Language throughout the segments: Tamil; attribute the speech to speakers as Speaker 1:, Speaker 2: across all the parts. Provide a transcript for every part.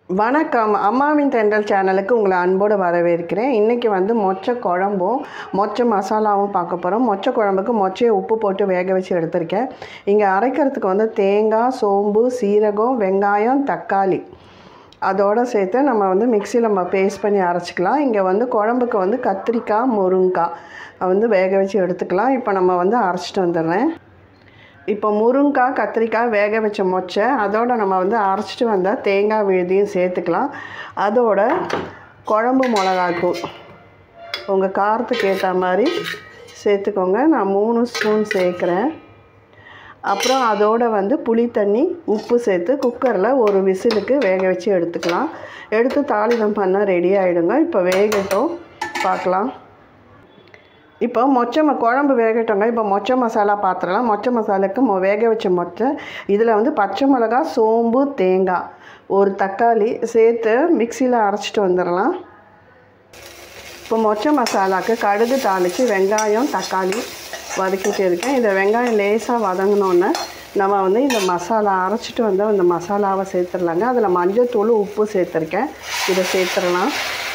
Speaker 1: வணக்கம் அம்மாவின் தென்றல் சேனலுக்கு உங்களை அன்போடு வரவேற்கிறேன் இன்றைக்கி வந்து மொச்சை குழம்பும் மொச்சை மசாலாவும் பார்க்க போகிறோம் மொச்சை குழம்புக்கு மொச்சையை உப்பு போட்டு வேக வச்சு எடுத்திருக்கேன் இங்கே அரைக்கிறதுக்கு வந்து தேங்காய் சோம்பு சீரகம் வெங்காயம் தக்காளி அதோடு சேர்த்து நம்ம வந்து மிக்சியில் நம்ம பேஸ்ட் பண்ணி அரைச்சிக்கலாம் இங்கே வந்து குழம்புக்கு வந்து கத்திரிக்காய் முருங்காய் வந்து வேக வச்சு எடுத்துக்கலாம் இப்போ நம்ம வந்து அரைச்சிட்டு வந்துடுறேன் இப்போ முருங்காய் கத்திரிக்காய் வேக வச்ச மொச்சை அதோட நம்ம வந்து அரைச்சிட்டு வந்தால் தேங்காய் விழுதியும் சேர்த்துக்கலாம் அதோட குழம்பு மிளகாத்தூள் உங்கள் காரத்துக்கு ஏற்ற மாதிரி சேர்த்துக்கோங்க நான் மூணு ஸ்பூன் சேர்க்குறேன் அப்புறம் அதோட வந்து புளி தண்ணி உப்பு சேர்த்து குக்கரில் ஒரு விசிலுக்கு வேக வச்சு எடுத்துக்கலாம் எடுத்து தாளிதம் பண்ணால் ரெடி ஆகிடுங்க இப்போ வேகட்டும் பார்க்கலாம் இப்போ மொச்சை ம குழம்பு வேகட்டோங்க இப்போ மொச்சை மசாலா பாத்திரலாம் மொச்சை மசாலாக்கு மொ வேக வச்ச மொச்சை இதில் வந்து பச்சை மிளகா சோம்பு தேங்காய் ஒரு தக்காளி சேர்த்து மிக்சியில் அரைச்சிட்டு வந்துடலாம் இப்போ மொச்சை மசாலாவுக்கு கடுகு தாளித்து வெங்காயம் தக்காளி வதக்கிட்டு இருக்கேன் இந்த வெங்காயம் லேசாக வதங்கினோன்னே நம்ம வந்து இந்த மசாலா அரைச்சிட்டு வந்து அந்த மசாலாவை சேர்த்துடலாங்க அதில் மஞ்சள் தூள் உப்பு சேர்த்துருக்கேன் இதை சேர்த்துடலாம்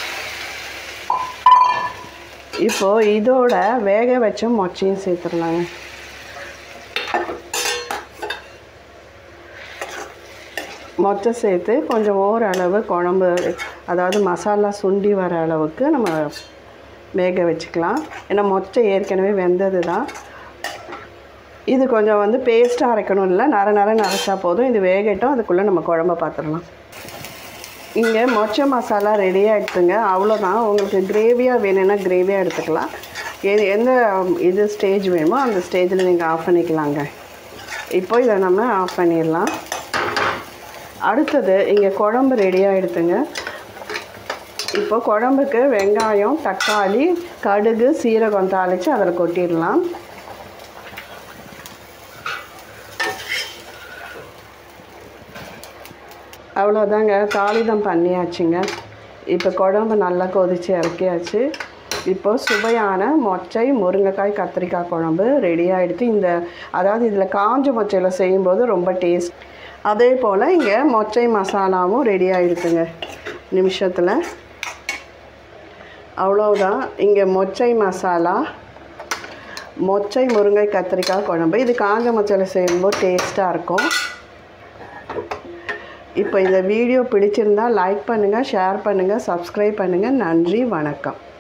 Speaker 1: இப்போது இதோட வேக வச்ச மொச்சையும் சேர்த்துடலாங்க மொச்சை சேர்த்து கொஞ்சம் ஓரளவு குழம்பு அதாவது மசாலா சுண்டி வர அளவுக்கு நம்ம வேக வச்சுக்கலாம் ஏன்னா மொச்சை ஏற்கனவே வெந்தது தான் இது கொஞ்சம் வந்து பேஸ்ட்டாக அரைக்கணும் இல்லை நர நர நரைச்சா போதும் இது வேகட்டும் அதுக்குள்ளே நம்ம குழம்ப பார்த்துடலாம் இங்கே மொச்சை மசாலா ரெடியாக எடுத்துங்க அவ்வளோதான் உங்களுக்கு கிரேவியாக வேணும்னா கிரேவியாக எடுத்துக்கலாம் எது எந்த இது ஸ்டேஜ் வேணுமோ அந்த ஸ்டேஜில் நீங்கள் ஆஃப் பண்ணிக்கலாங்க இப்போ இதை நம்ம ஆஃப் பண்ணிடலாம் அடுத்தது இங்கே குழம்பு ரெடியாக எடுத்துங்க இப்போ குழம்புக்கு வெங்காயம் தக்காளி கடுகு சீரகம் தாளித்து அதில் கொட்டிடலாம் அவ்வளோதாங்க தாளிதம் பண்ணியாச்சுங்க இப்போ குழம்பு நல்லா கொதித்து இறக்கியாச்சு இப்போ சுவையான மொச்சை முருங்கைக்காய் கத்திரிக்காய் குழம்பு ரெடி ஆகிடுது இந்த அதாவது இதில் காஞ்ச மொச்சையில் செய்யும்போது ரொம்ப டேஸ்ட் அதே போல் இங்கே மொச்சை மசாலாவும் ரெடி ஆகிடுதுங்க நிமிஷத்தில் அவ்வளோதான் இங்கே மொச்சை மசாலா மொச்சை முருங்கை கத்திரிக்காய் குழம்பு இது காஞ்ச மொச்சையில் செய்யும்போது டேஸ்ட்டாக இருக்கும் இப்போ இந்த வீடியோ பிடிச்சிருந்தால் லைக் பண்ணுங்கள் ஷேர் பண்ணுங்கள் சப்ஸ்கிரைப் பண்ணுங்கள் நன்றி வணக்கம்